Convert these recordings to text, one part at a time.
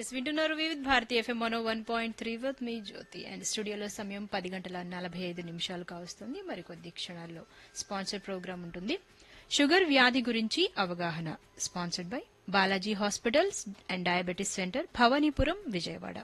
yes వింటున్నారు Vividh Bharati FM మనో one point three with మీ జ్యోతి అండ్ స్టూడియోలో సమయం పది గంటల నలభై ఐదు నిమిషాలు కావస్తుంది మరికొద్ది క్షణాల్లో స్పాన్సర్ ప్రోగ్రాం ఉంటుంది షుగర్ వ్యాధి గురించి అవగాహన sponsored by Balaji hospitals and diabetes centre Bhavanipuram Vijayawada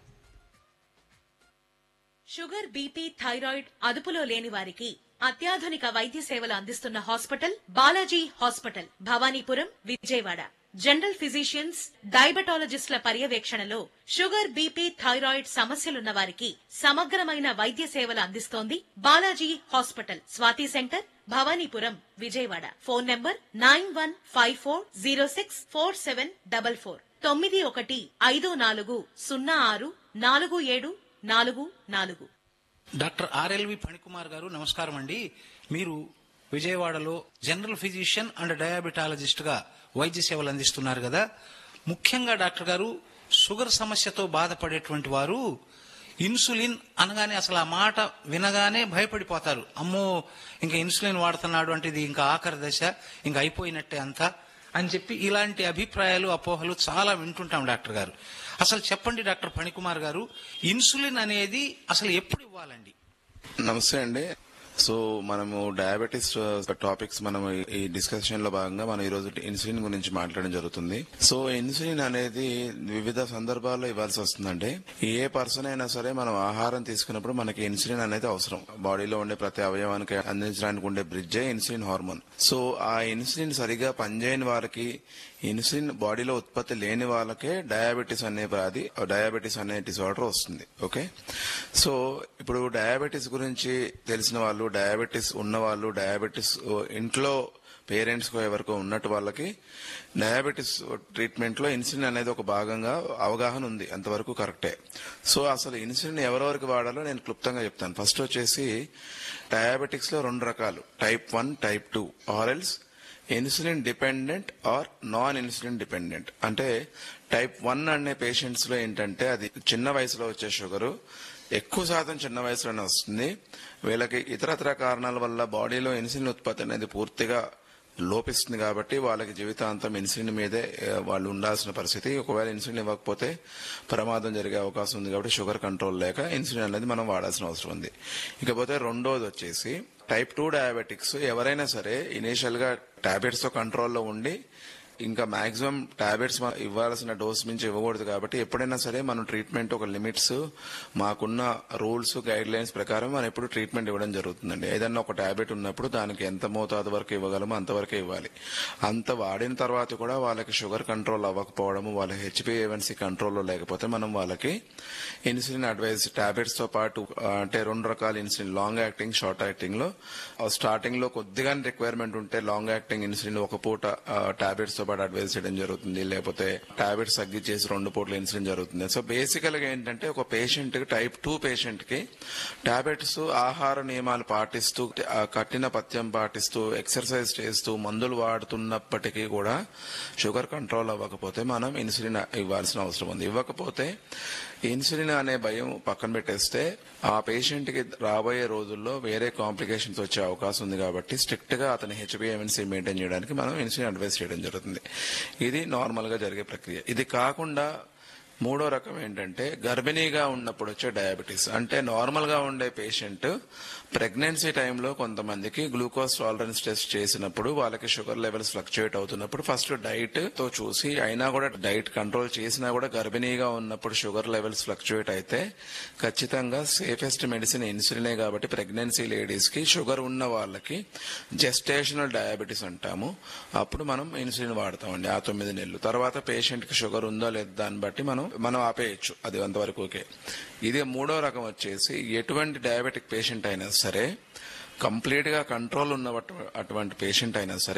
sugar BP thyroid అదుపులో లేని వారికి అత్యాధునిక వైద్య సేవలు అందిస్తున్న hospital Balaji hospital Bhavanipuram Vijayawada general physicians డయాబెటాలజిస్టుల పర్యవేక్షణలో షుగర్ బీపీ థైరాయిడ్ సమస్యలున్న వారికి సమగ్రమైన వైద్య సేవలు అందిస్తోంది Balaji hospital Swathi centre Bhavanipuram Vijayawada phone number nine one five four zero six four seven double four తొమ్మిది ఒకటి ఐదు నాలుగు సున్నా ఆరు నాలుగు ఏడు నాలుగు నాలుగు డాక్టర్ ఆర్ఎల్వి ఫణికుమార్ గారు నమస్కారం అండి మీరు విజయవాడలో జనరల్ ఫిజిషియన్ అండ్ డయాబెటాలజిస్ట్ గా వైద్య సేవలు అందిస్తున్నారు కదా ముఖ్యంగా డాక్టర్ గారు షుగర్ సమస్యతో బాధపడేటువంటి వారు ఇన్సులిన్ అనగానే అసలు ఆ మాట వినగానే భయపడిపోతారు అమ్మో ఇంకా ఇన్సులిన్ వాడుతున్నాడు అంటే ఇది ఇంకా ఆఖరి దశ ఇంకా అయిపోయినట్టే అంతా అని చెప్పి ఇలాంటి అభిప్రాయాలు అపోహలు చాలా వింటుంటాం డాక్టర్ గారు అసలు చెప్పండి డాక్టర్ ఫణికుమార్ గారు ఇన్సులిన్ అనేది అసలు ఎప్పుడు ఇవ్వాలండి నమస్తే అండి సో మనము డయాబెటీస్ టాపిక్స్ మనం ఈ డిస్కషన్ లో భాగంగా మనం ఈ రోజు ఇన్సులిన్ గురించి మాట్లాడడం జరుగుతుంది సో ఇన్సులిన్ అనేది వివిధ సందర్భాల్లో ఇవ్వాల్సి వస్తుందండి ఏ పర్సన్ అయినా సరే మనం ఆహారం తీసుకున్నప్పుడు మనకి ఇన్సులిన్ అనేది అవసరం బాడీలో ఉండే ప్రతి అవయవానికి అందించడానికి ఉండే బ్రిడ్జే ఇన్సులిన్ హార్మోన్ సో ఆ ఇన్సులిన్ సరిగా పనిచేయని వారికి ఇన్సులిన్ బాడీలో ఉత్పత్తి లేని వాళ్ళకే డయాబెటీస్ అనే వ్యాధి డయాబెటీస్ అనే డిసార్డర్ వస్తుంది ఓకే సో ఇప్పుడు డయాబెటీస్ గురించి తెలిసిన వాళ్ళు డయాబెటీస్ ఉన్న వాళ్ళు డయాబెటీస్ ఇంట్లో పేరెంట్స్ ఎవరికో ఉన్నట్టు వాళ్ళకి డయాబెటీస్ ట్రీట్మెంట్ లో ఇన్సులిన్ అనేది ఒక భాగంగా అవగాహన ఉంది అంతవరకు కరెక్టే సో అసలు ఇన్సులిన్ ఎవరెవరికి వాడాలో నేను క్లుప్తంగా చెప్తాను ఫస్ట్ వచ్చేసి డయాబెటిక్స్ లో రెండు రకాలు టైప్ వన్ టైప్ టూ ఆర్ఎల్స్ insulin dependent or non insulin dependent అంటే టైప్ వన్ అనే పేషెంట్స్ లో ఏంటంటే అది చిన్న వయసులో వచ్చే షుగరు ఎక్కువ శాతం చిన్న వయసులోనే వస్తుంది వీళ్ళకి ఇతరత్ర కారణాల వల్ల బాడీలో ఇన్సులిన్ ఉత్పత్తి అనేది పూర్తిగా లోపిస్తుంది కాబట్టి వాళ్ళకి జీవితాంతం ఇన్సులిన్ మీదే ఆ, వాళ్ళు ఉండాల్సిన పరిస్థితి ఒకవేళ ఇన్సులిన్ ఇవ్వకపోతే ప్రమాదం జరిగే అవకాశం ఉంది కాబట్టి షుగర్ కంట్రోల్ లేక ఇన్సులిన్ అనేది మనం వాడాల్సిన అవసరం ఉంది ఇకపోతే రెండోది వచ్చేసి టైప్ టూ డయాబెటిక్స్ ఎవరైనా సరే ఇనీషియల్ గా టాబ్లెట్స్ తో కంట్రోల్లో ఉండి ఇంకా మాక్సిమం టాబ్లెట్స్ ఇవ్వాల్సిన డోస్ మించి ఇవ్వకూడదు కాబట్టి ఎప్పుడైనా సరే మనం ట్రీట్మెంట్ ఒక లిమిట్స్ మాకున్న రూల్స్ గైడ్ లైన్స్ ప్రకారం మనం ఎప్పుడు ట్రీట్మెంట్ ఇవ్వడం జరుగుతుందండి ఏదన్నా ఒక టాబ్లెట్ ఉన్నప్పుడు దానికి ఎంత మోతాదు వరకు ఇవ్వగలమో అంతవరకే ఇవ్వాలి అంత వాడిన తర్వాత కూడా వాళ్ళకి షుగర్ కంట్రోల్ అవ్వకపోవడము వాళ్ళ హెచ్పిఏవన్సీ కంట్రోల్లో లేకపోతే మనం వాళ్ళకి ఇన్సులిన్ అడ్వైజ్ టాబ్లెట్స్ తో పాటు ఆ, అంటే రెండు రకాల insulin long acting short acting లో స్టార్టింగ్ లో కొద్దిగా రిక్వైర్మెంట్ ఉంటే లాంగ్ యాక్టింగ్ ఇన్సులిన్ ఒక పూట టాబ్లెట్స్ తో పాటు అడ్వైజ్ చేయడం జరుగుతుంది లేకపోతే టాబ్లెట్స్ తగ్గించేసి రెండు పూటలు ఇన్సులిన్ జరుగుతుంది సో బేసికల్ గా ఏంటంటే ఒక పేషెంట్ కి టైప్ టూ పేషెంట్ కి టాబ్లెట్స్ ఆహార నియమాలు పాటిస్తూ ఆ, కఠిన పథ్యం పాటిస్తూ ఎక్సర్సైజ్ చేస్తూ మందులు వాడుతున్నప్పటికీ కూడా షుగర్ కంట్రోల్ అవ్వకపోతే మనం ఇన్సులిన్ ఇవ్వాల్సిన అవసరం ఉంది ఇవ్వకపోతే ఇన్సులిన్ అనే భయం పక్కన పెట్టేస్తే ఆ పేషెంట్ కి రాబోయే రోజుల్లో వేరే కాంప్లికేషన్స్ వచ్చే అవకాశం ఉంది కాబట్టి స్ట్రిక్ట్ గా అతని హెచ్బిఎంసీ మెయింటైన్ చేయడానికి మనం ఇన్సులిన్ అడ్వైస్ చేయడం జరుగుతుంది ఇది నార్మల్ గా జరిగే ప్రక్రియ ఇది కాకుండా మూడో రకం ఏంటంటే గర్భిణీగా ఉన్నప్పుడు వచ్చే డయాబెటీస్ అంటే నార్మల్ గా ఉండే పేషెంట్ ప్రెగ్నెన్సీ టైంలో కొంతమందికి గ్లూకోజ్ టాలరెన్స్ టెస్ట్ చేసినప్పుడు వాళ్ళకి షుగర్ లెవెల్స్ ఫ్లక్చుయేట్ అవుతున్నప్పుడు ఫస్ట్ డైట్ తో చూసి అయినా కూడా డైట్ కంట్రోల్ చేసినా కూడా గర్భిణీగా ఉన్నప్పుడు షుగర్ లెవెల్స్ ఫ్లక్చుయేట్ అయితే ఖచ్చితంగా సేఫెస్ట్ మెడిసిన్ ఇన్సులినే కాబట్టి ప్రెగ్నెన్సీ లేడీస్ కి షుగర్ ఉన్న వాళ్ళకి జెస్టేషనల్ డయాబెటీస్ అంటాము అప్పుడు మనం ఇన్సులిన్ వాడతామండి ఆ తొమ్మిది నెలలు తర్వాత పేషెంట్ కి షుగర్ ఉందో లేదా దాన్ని బట్టి మనం మనం ఆపేయచ్చు అది అంతవరకు ఓకే ఇది మూడో రకం వచ్చేసి ఎటువంటి డయాబెటిక్ పేషెంట్ అయినా సరే కంప్లీట్ గా కంట్రోల్ ఉన్న అటువంటి పేషెంట్ అయినా సరే